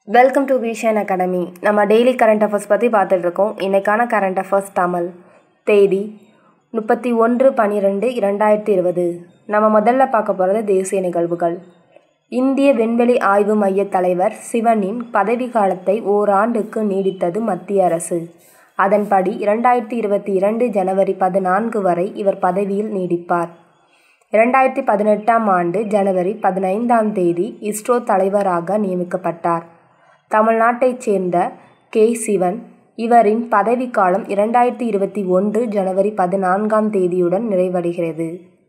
welcome to vision academy நம்ம daily current affairs பற்றி பார்த்துட்டு இருக்கோம் இன்றைக்கான கரண்ட் அஃபேர்ஸ் தமிழ் தேதி முப்பத்தி ஒன்று பன்னிரெண்டு இரண்டாயிரத்தி இருபது நம்ம முதல்ல பார்க்க போகிறது தேசிய நிகழ்வுகள் இந்திய விண்வெளி ஆய்வு மைய தலைவர் சிவனின் பதவி காலத்தை ஓராண்டுக்கு நீடித்தது மத்திய அரசு அதன்படி இரண்டாயிரத்தி இருபத்தி இரண்டு ஜனவரி பதினான்கு வரை இவர் பதவியில் நீடிப்பார் இரண்டாயிரத்தி பதினெட்டாம் ஆண்டு ஜனவரி பதினைந்தாம் தேதி இஸ்ரோ தலைவராக நியமிக்கப்பட்டார் தமிழ்நாட்டைச் சேர்ந்த கே சிவன் இவரின் பதவிக்காலம் இரண்டாயிரத்தி இருபத்தி ஒன்று ஜனவரி பதினான்காம் தேதியுடன் நிறைவடைகிறது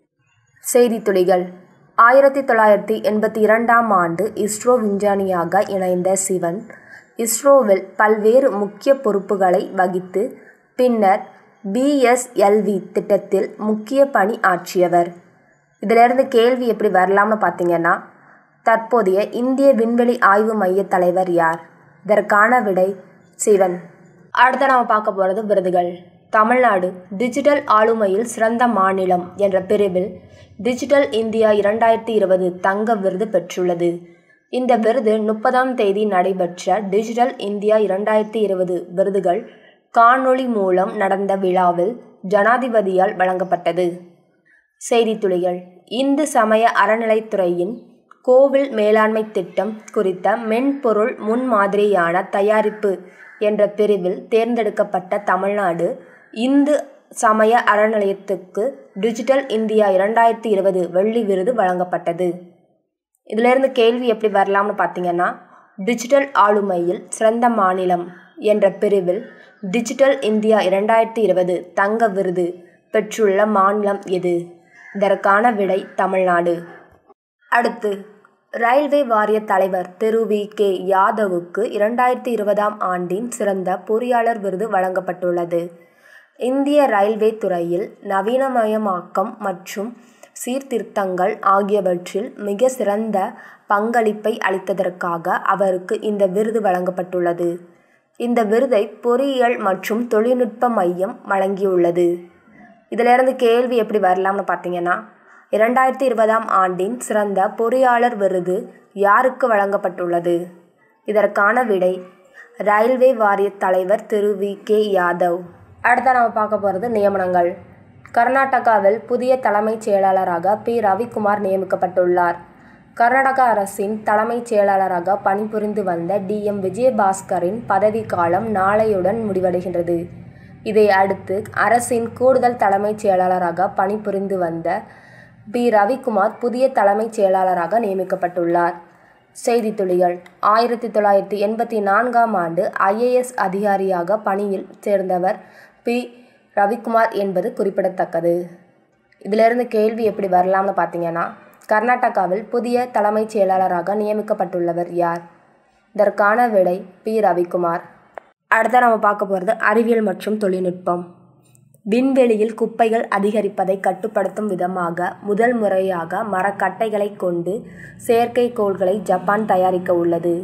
செய்தித் துளிகள் ஆயிரத்தி தொள்ளாயிரத்தி எண்பத்தி இரண்டாம் ஆண்டு இஸ்ரோ விஞ்ஞானியாக இணைந்த சிவன் இஸ்ரோவில் பல்வேறு முக்கிய பொறுப்புகளை வகித்து பின்னர் பிஎஸ்எல்வி திட்டத்தில் முக்கிய பணி ஆற்றியவர் இதிலிருந்து கேள்வி எப்படி வரலாம்னு பார்த்தீங்கன்னா தற்போதைய இந்திய விண்வெளி ஆய்வு மைய தலைவர் யார் இதற்கான விடை சிவன் அடுத்து நாம் பார்க்க போகிறது விருதுகள் தமிழ்நாடு டிஜிட்டல் ஆளுமையில் சிறந்த மாநிலம் என்ற பிரிவில் டிஜிட்டல் இந்தியா இரண்டாயிரத்தி இருபது தங்க விருது பெற்றுள்ளது இந்த விருது முப்பதாம் தேதி நடைபெற்ற டிஜிட்டல் இந்தியா இரண்டாயிரத்தி இருபது விருதுகள் காணொளி மூலம் நடந்த விழாவில் ஜனாதிபதியால் வழங்கப்பட்டது செய்தித்துளிகள் இந்து சமய அறநிலைத்துறையின் கோவில் மேலாண்மை திட்டம் குறித்த மென்பொருள் முன்மாதிரியான தயாரிப்பு என்ற பிரிவில் தேர்ந்தெடுக்கப்பட்ட தமிழ்நாடு இந்து சமய அறநிலையத்துக்கு டிஜிட்டல் இந்தியா இரண்டாயிரத்தி இருபது வெள்ளி விருது வழங்கப்பட்டது இதிலிருந்து கேள்வி எப்படி வரலாம்னு பார்த்தீங்கன்னா டிஜிட்டல் ஆளுமையில் சிறந்த மாநிலம் என்ற பிரிவில் டிஜிட்டல் இந்தியா இரண்டாயிரத்தி இருபது தங்க விருது பெற்றுள்ள மாநிலம் எது இதற்கான விடை தமிழ்நாடு அடுத்து ரயில்வே வாரிய தலைவர் திரு வி கே யாதவுக்கு இரண்டாயிரத்தி இருபதாம் ஆண்டின் சிறந்த பொறியாளர் விருது வழங்கப்பட்டுள்ளது இந்திய ரயில்வே துறையில் நவீனமயமாக்கம் மற்றும் சீர்திருத்தங்கள் ஆகியவற்றில் மிக சிறந்த பங்களிப்பை அளித்ததற்காக அவருக்கு இந்த விருது வழங்கப்பட்டுள்ளது இந்த விருதை பொறியியல் மற்றும் தொழில்நுட்ப மையம் வழங்கியுள்ளது இதிலிருந்து கேள்வி எப்படி வரலாம்னு பார்த்தீங்கன்னா இரண்டாயிரத்தி இருபதாம் ஆண்டின் சிறந்த பொறியாளர் விருது யாருக்கு வழங்கப்பட்டுள்ளது இதற்கான விடை ரயில்வே வாரிய தலைவர் திரு வி கே யாதவ் அடுத்த நாம் பார்க்க போகிறது நியமனங்கள் கர்நாடகாவில் புதிய தலைமைச் செயலாளராக பி ரவிக்குமார் நியமிக்கப்பட்டுள்ளார் கர்நாடக அரசின் தலைமைச் செயலாளராக பணிபுரிந்து வந்த டி எம் விஜயபாஸ்கரின் பதவிக்காலம் நாளையுடன் முடிவடைகின்றது இதை அடுத்து அரசின் கூடுதல் தலைமைச் செயலாளராக பணிபுரிந்து வந்த பி ரவிக்குமார் புதிய தலைமைச் செயலாளராக நியமிக்கப்பட்டுள்ளார் செய்தித்துளிகள் ஆயிரத்தி தொள்ளாயிரத்தி எண்பத்தி நான்காம் ஆண்டு ஐஏஎஸ் அதிகாரியாக பணியில் சேர்ந்தவர் பி ரவிக்குமார் என்பது குறிப்பிடத்தக்கது இதிலிருந்து கேள்வி எப்படி வரலாம்னு பார்த்தீங்கன்னா கர்நாடகாவில் புதிய தலைமைச் செயலாளராக நியமிக்கப்பட்டுள்ளவர் யார் இதற்கான விடை பி ரவிக்குமார் அடுத்த நம்ம பார்க்க போகிறது அறிவியல் மற்றும் தொழில்நுட்பம் விண்வெளியில் குப்பைகள் அதிகரிப்பதை கட்டுப்படுத்தும் விதமாக முதல் முறையாக மரக்கட்டைகளை கொண்டு செயற்கைக்கோள்களை ஜப்பான் தயாரிக்க உள்ளது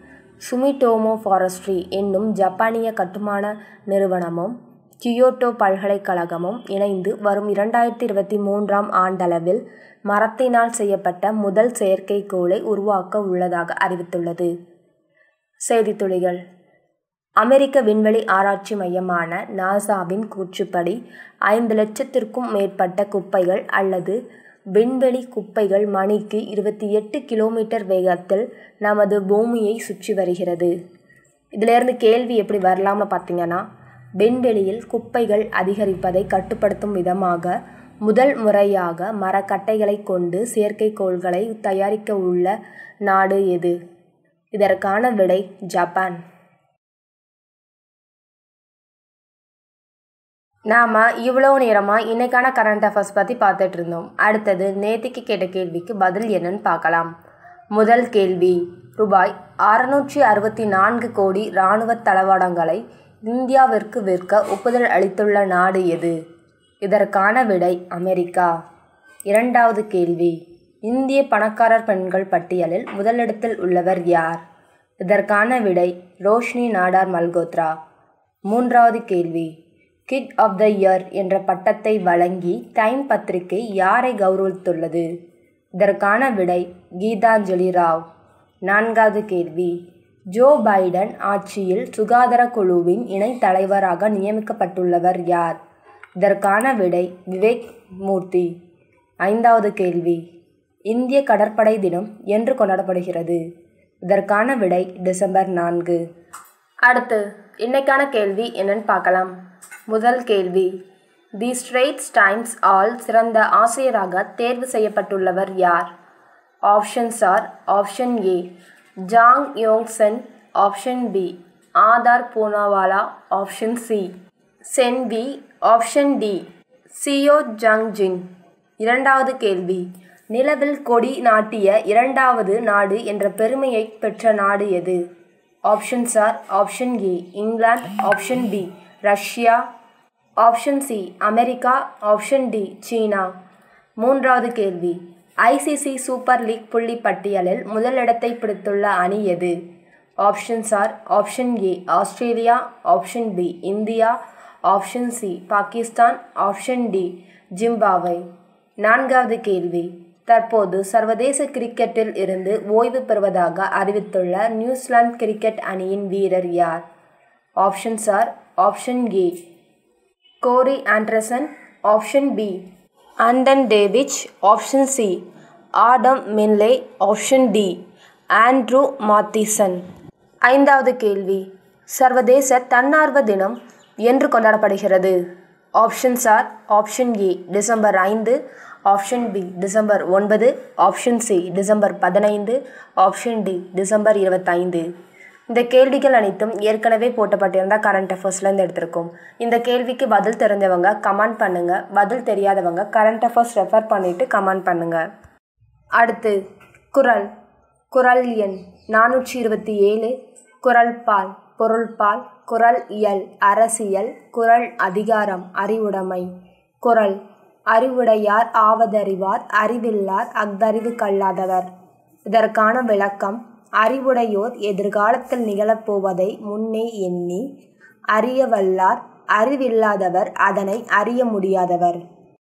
சுமிடோமோ ஃபாரஸ்ட்ரி என்னும் ஜப்பானிய கட்டுமான நிறுவனமும் கியோட்டோ பல்கலைக்கழகமும் இணைந்து வரும் இரண்டாயிரத்தி இருபத்தி மூன்றாம் ஆண்டளவில் மரத்தினால் செய்யப்பட்ட முதல் செயற்கைக்கோளை உருவாக்க உள்ளதாக அறிவித்துள்ளது செய்தித்துளிகள் அமெரிக்க விண்வெளி ஆராய்ச்சி மையமான நாசாவின் கூற்றுப்படி ஐந்து லட்சத்திற்கும் மேற்பட்ட குப்பைகள் அல்லது விண்வெளி குப்பைகள் மணிக்கு இருபத்தி எட்டு கிலோமீட்டர் வேகத்தில் நமது பூமியை சுற்றி வருகிறது இதிலிருந்து கேள்வி எப்படி வரலாம்னு பார்த்தீங்கன்னா விண்வெளியில் குப்பைகள் அதிகரிப்பதை கட்டுப்படுத்தும் விதமாக முதல் முறையாக மரக்கட்டைகளை கொண்டு செயற்கைக்கோள்களை தயாரிக்க உள்ள நாடு எது இதற்கான விடை ஜப்பான் நாம் இவ்வளோ நேரமாக இன்றைக்கான கரண்ட் அஃபேர்ஸ் பற்றி பார்த்துட்டு இருந்தோம் அடுத்தது நேத்திக்கு கேட்ட கேள்விக்கு பதில் என்னன்னு பார்க்கலாம் முதல் கேள்வி ரூபாய் அறுநூற்றி அறுபத்தி நான்கு கோடி இராணுவ தளவாடங்களை இந்தியாவிற்கு விற்க ஒப்புதல் அளித்துள்ள நாடு எது இதற்கான விடை அமெரிக்கா இரண்டாவது கேள்வி இந்திய பணக்காரர் பெண்கள் பட்டியலில் முதலிடத்தில் உள்ளவர் யார் இதற்கான விடை ரோஷினி நாடார் மல்கோத்ரா மூன்றாவது கேள்வி கிட் ஆஃப் த இயர் என்ற பட்டத்தை வழங்கி டைம் பத்திரிகை யாரை கௌரவித்துள்ளது இதற்கான விடை கீதாஞ்சலி ராவ் நான்காவது கேள்வி ஜோ பைடன் ஆட்சியில் சுகாதார குழுவின் இணைத் தலைவராக நியமிக்கப்பட்டுள்ளவர் யார் இதற்கான விடை விவேக் மூர்த்தி ஐந்தாவது கேள்வி இந்திய கடற்படை தினம் என்று கொண்டாடப்படுகிறது இதற்கான விடை டிசம்பர் நான்கு அடுத்து இன்னைக்கான கேள்வி என்னன்னு பார்க்கலாம் முதல் கேள்வி தி ஸ்ட்ரெயிட்ஸ் டைம்ஸ் ஆல் சிறந்த ஆசிரியராக தேர்வு செய்யப்பட்டுள்ளவர் யார் options are option A Zhang Yong Chen option B Adar Poonawalla option C Chen V option D Seo Jung Jin இரண்டாவது கேள்வி நிலவில் கொடி நாட்டிய இரண்டாவது நாடு என்ற பெருமையை பெற்ற நாடு எது options are option A England option B Russia option C America option D China மூன்றாவது கேள்வி ஐசிசி சூப்பர் லீக் புள்ளி பட்டியலில் முதலிடத்தை பிடித்துள்ள அணி எது options are option A Australia option B India option C Pakistan option D ஜிம்பாவை நான்காவது கேள்வி தற்போது சர்வதேச கிரிக்கெட்டில் இருந்து ஓய்வு பெறுவதாக அறிவித்துள்ள நியூசிலாந்து கிரிக்கெட் அணியின் வீரர் யார் options are option A Corey Anderson option B Anton Devcich option C Adam Milne option D Andrew Mathieson ஐந்தாவது கேள்வி சர்வதேச தன்னார்வ தினம் என்று கொண்டாடப்படுகிறது options are option A December ஐந்து ஆப்ஷன் பி டிசம்பர் ஒன்பது ஆப்ஷன் சி டிசம்பர் பதினைந்து ஆப்ஷன் டி டிசம்பர் இருபத்தைந்து இந்த கேள்விகள் அனைத்தும் ஏற்கனவே போட்டப்பட்டிருந்த கரண்ட் அஃபேர்ஸ்லேருந்து எடுத்திருக்கோம் இந்த கேள்விக்கு பதில் தெரிஞ்சவங்க கமெண்ட் பண்ணுங்கள் பதில் தெரியாதவங்க கரண்ட் அஃபேர்ஸ் ரெஃபர் பண்ணிவிட்டு கமெண்ட் பண்ணுங்கள் அடுத்து குரல் குரல் எண் நானூற்றி இருபத்தி ஏழு குரல் பால் பொருள்பால் குரல் இயல் அரசியல் குரல் அதிகாரம் அறிவுடைமை குரல் அறிவுடையார் ஆவதறிவார் அறிவில்லார் அஃதறிவு கல்லாதவர் இதற்கான விளக்கம் அறிவுடையோர் எதிர்காலத்தில் நிகழப்போவதை முன்னே எண்ணி அறிய வல்லார் அறிவில்லாதவர் அதனை அறிய முடியாதவர்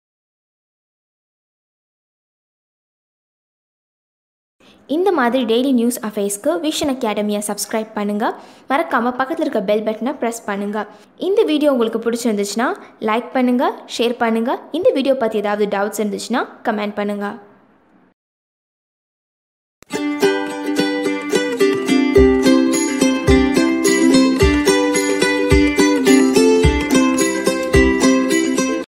இந்த மாதிரி டெய்லி நியூஸ் அஃபேர்ஸ்க்கு விஷன் அகாடமியை சப்ஸ்கிரைப் பண்ணுங்கள் மறக்காமல் பக்கத்தில் இருக்க பெல் பட்டனை ப்ரெஸ் பண்ணுங்கள் இந்த வீடியோ உங்களுக்கு பிடிச்சிருந்துச்சுன்னா லைக் பண்ணுங்கள் ஷேர் பண்ணுங்கள் இந்த வீடியோ பற்றி ஏதாவது டவுட்ஸ் இருந்துச்சுன்னா கமெண்ட் பண்ணுங்கள்